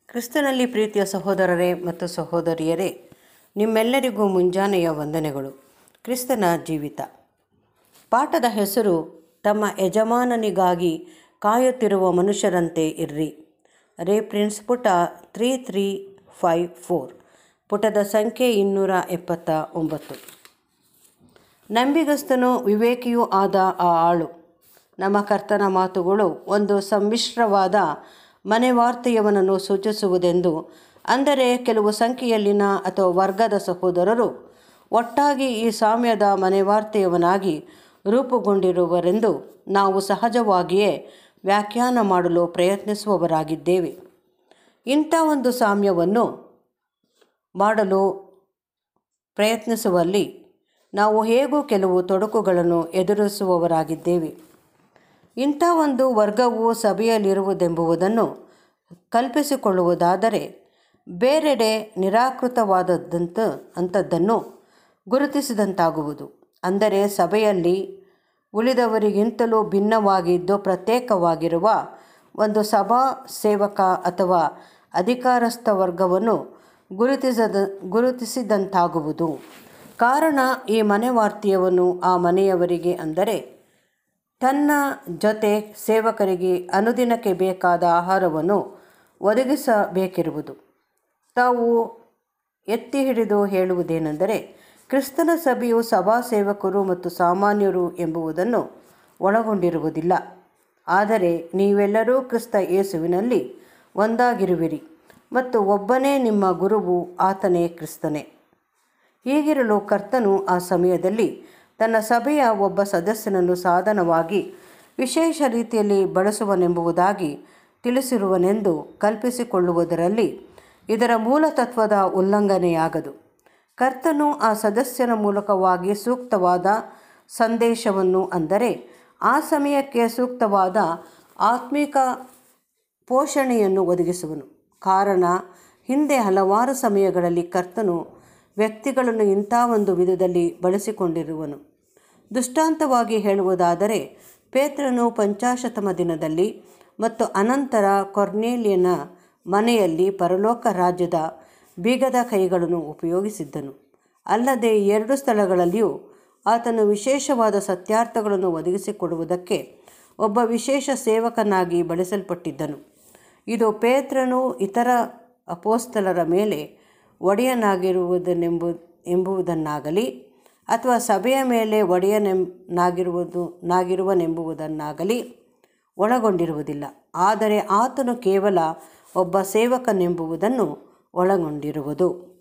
ಕ್ರಿಸ್ತನಲ್ಲಿ ಪ್ರೀತಿಯ ಸಹೋದರರೇ ಮತ್ತು ಸಹೋದರಿಯರೇ ನಿಮ್ಮೆಲ್ಲರಿಗೂ ಮುಂಜಾನೆಯ ವಂದನೆಗಳು ಕ್ರಿಸ್ತನ ಜೀವಿತ ಪಾಠದ ಹೆಸರು ತಮ್ಮ ಯಜಮಾನನಿಗಾಗಿ ಕಾಯುತ್ತಿರುವ ಮನುಷ್ಯರಂತೆ ಇರ್ರಿ ರೇಫ್ರೆನ್ಸ್ ಪುಟ ತ್ರೀ ತ್ರೀ ಫೈವ್ ಫೋರ್ ಪುಟದ ಸಂಖ್ಯೆ ಇನ್ನೂರ ಎಪ್ಪತ್ತ ಒಂಬತ್ತು ನಂಬಿಗಸ್ತನೂ ವಿವೇಕಿಯೂ ಆದ ಆ ಆಳು ನಮ್ಮ ಕರ್ತನ ಮಾತುಗಳು ಒಂದು ಸಮ್ಮಿಶ್ರವಾದ ಮನೆವಾರ್ತೆಯವನನ್ನು ಸೂಚಿಸುವುದೆಂದು ಅಂದರೆ ಕೆಲವು ಸಂಖ್ಯೆಯಲ್ಲಿನ ಅಥವಾ ವರ್ಗದ ಸಹೋದರರು ಒಟ್ಟಾಗಿ ಈ ಸಾಮ್ಯದ ಮನೆವಾರ್ತೆಯವನಾಗಿ ರೂಪುಗೊಂಡಿರುವರೆಂದು ನಾವು ಸಹಜವಾಗಿಯೇ ವ್ಯಾಖ್ಯಾನ ಮಾಡಲು ಪ್ರಯತ್ನಿಸುವವರಾಗಿದ್ದೇವೆ ಇಂಥ ಒಂದು ಸಾಮ್ಯವನ್ನು ಮಾಡಲು ಪ್ರಯತ್ನಿಸುವಲ್ಲಿ ನಾವು ಹೇಗೂ ಕೆಲವು ತೊಡಕುಗಳನ್ನು ಎದುರಿಸುವವರಾಗಿದ್ದೇವೆ ಇಂಥ ಒಂದು ವರ್ಗವು ಸಭೆಯಲ್ಲಿರುವುದೆಂಬುದನ್ನು ಕಲ್ಪಿಸಿಕೊಳ್ಳುವುದಾದರೆ ಬೇರೆಡೆ ನಿರಾಕೃತವಾದದ್ದಂಥ ಅಂಥದ್ದನ್ನು ಗುರುತಿಸಿದಂತಾಗುವುದು ಅಂದರೆ ಸಭೆಯಲ್ಲಿ ಉಳಿದವರಿಗಿಂತಲೂ ಭಿನ್ನವಾಗಿದ್ದು ಪ್ರತ್ಯೇಕವಾಗಿರುವ ಒಂದು ಸಭಾ ಸೇವಕ ಅಥವಾ ಅಧಿಕಾರಸ್ಥ ವರ್ಗವನ್ನು ಗುರುತಿಸದ ಗುರುತಿಸಿದಂತಾಗುವುದು ಕಾರಣ ಈ ಮನೆವಾರ್ತೆಯವನು ಆ ಮನೆಯವರಿಗೆ ಅಂದರೆ ತನ್ನ ಜೊತೆ ಸೇವಕರಿಗೆ ಅನುದಿನಕ್ಕೆ ಬೇಕಾದ ಆಹಾರವನ್ನು ಒದಗಿಸಬೇಕಿರುವುದು ತಾವು ಎತ್ತಿ ಹಿಡಿದು ಹೇಳುವುದೇನೆಂದರೆ ಕ್ರಿಸ್ತನ ಸಭೆಯು ಸಭಾ ಸೇವಕರು ಮತ್ತು ಸಾಮಾನ್ಯರು ಎಂಬುದನ್ನು ಒಳಗೊಂಡಿರುವುದಿಲ್ಲ ಆದರೆ ನೀವೆಲ್ಲರೂ ಕ್ರಿಸ್ತ ಯೇಸುವಿನಲ್ಲಿ ಒಂದಾಗಿರುವಿರಿ ಮತ್ತು ಒಬ್ಬನೇ ನಿಮ್ಮ ಗುರುವು ಆತನೇ ಕ್ರಿಸ್ತನೇ ಹೀಗಿರಲು ಕರ್ತನು ಆ ಸಮಯದಲ್ಲಿ ತನ್ನ ಸಭೆಯ ಒಬ್ಬ ಸದಸ್ಯನನ್ನು ಸಾಧನವಾಗಿ ವಿಶೇಷ ರೀತಿಯಲ್ಲಿ ಬಳಸುವನೆಂಬುದಾಗಿ ತಿಳಿಸಿರುವನೆಂದು ಕಲ್ಪಿಸಿಕೊಳ್ಳುವುದರಲ್ಲಿ ಇದರ ಮೂಲತತ್ವದ ಉಲ್ಲಂಘನೆಯಾಗದು ಕರ್ತನು ಆ ಸದಸ್ಯನ ಮೂಲಕವಾಗಿ ಸೂಕ್ತವಾದ ಸಂದೇಶವನ್ನು ಅಂದರೆ ಆ ಸಮಯಕ್ಕೆ ಸೂಕ್ತವಾದ ಆತ್ಮಿಕ ಪೋಷಣೆಯನ್ನು ಒದಗಿಸುವನು ಕಾರಣ ಹಿಂದೆ ಹಲವಾರು ಸಮಯಗಳಲ್ಲಿ ಕರ್ತನು ವ್ಯಕ್ತಿಗಳನ್ನು ಇಂಥ ಒಂದು ವಿಧದಲ್ಲಿ ಬಳಸಿಕೊಂಡಿರುವನು ದೃಷ್ಟಾಂತವಾಗಿ ಹೇಳುವುದಾದರೆ ಪೇತ್ರನು ಪಂಚಾಶತಮ ದಿನದಲ್ಲಿ ಮತ್ತು ಅನಂತರ ಕೊರ್ನೇಲಿಯನ ಮನೆಯಲ್ಲಿ ಪರಲೋಕ ರಾಜ್ಯದ ಬೀಗದ ಕೈಗಳನ್ನು ಉಪಯೋಗಿಸಿದ್ದನು ಅಲ್ಲದೆ ಎರಡು ಸ್ಥಳಗಳಲ್ಲಿಯೂ ಆತನು ವಿಶೇಷವಾದ ಸತ್ಯಾರ್ಥಗಳನ್ನು ಒದಗಿಸಿಕೊಡುವುದಕ್ಕೆ ಒಬ್ಬ ವಿಶೇಷ ಸೇವಕನಾಗಿ ಬಳಸಲ್ಪಟ್ಟಿದ್ದನು ಇದು ಪೇತ್ರನು ಇತರ ಅಪೋಸ್ತಲರ ಮೇಲೆ ಒಡೆಯನಾಗಿರುವುದನೆಂಬು ಎಂಬುದನ್ನಾಗಲಿ ಅಥವಾ ಸಭೆಯ ಮೇಲೆ ಒಡೆಯನೆಂಬುದು ನಾಗಿರುವನೆಂಬುದನ್ನಾಗಲಿ ಒಳಗೊಂಡಿರುವುದಿಲ್ಲ ಆದರೆ ಆತನು ಕೇವಲ ಒಬ್ಬ ಸೇವಕನೆಂಬುದನ್ನು ಒಳಗೊಂಡಿರುವುದು